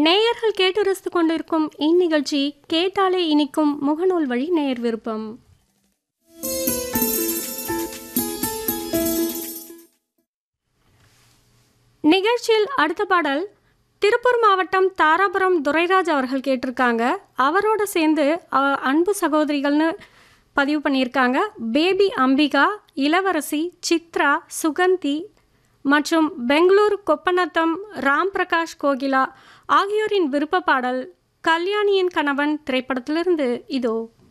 நேயர்கள் கேட்டு ரசித்து கொண்டிருக்கும் இந்நிகழ்ச்சி கேட்டாலே இனிக்கும் முகநூல் வழி நேயர் விருப்பம் நிகழ்ச்சியில் அடுத்த பாடல் திருப்பூர் மாவட்டம் தாராபுரம் துரைராஜ் அவர்கள் கேட்டிருக்காங்க அவரோட சேர்ந்து அ- அன்பு சகோதரிகள்னு பதிவு பண்ணியிருக்காங்க பேபி அம்பிகா இளவரசி சித்ரா சுகந்தி மற்றும் பெங்களூர் கொப்பநத்தம் ராம் பிரகாஷ் கோகிலா ஆகியோரின் விருப்ப பாடல் கல்யாணியின் கணவன் திரைப்படத்திலிருந்து இதோ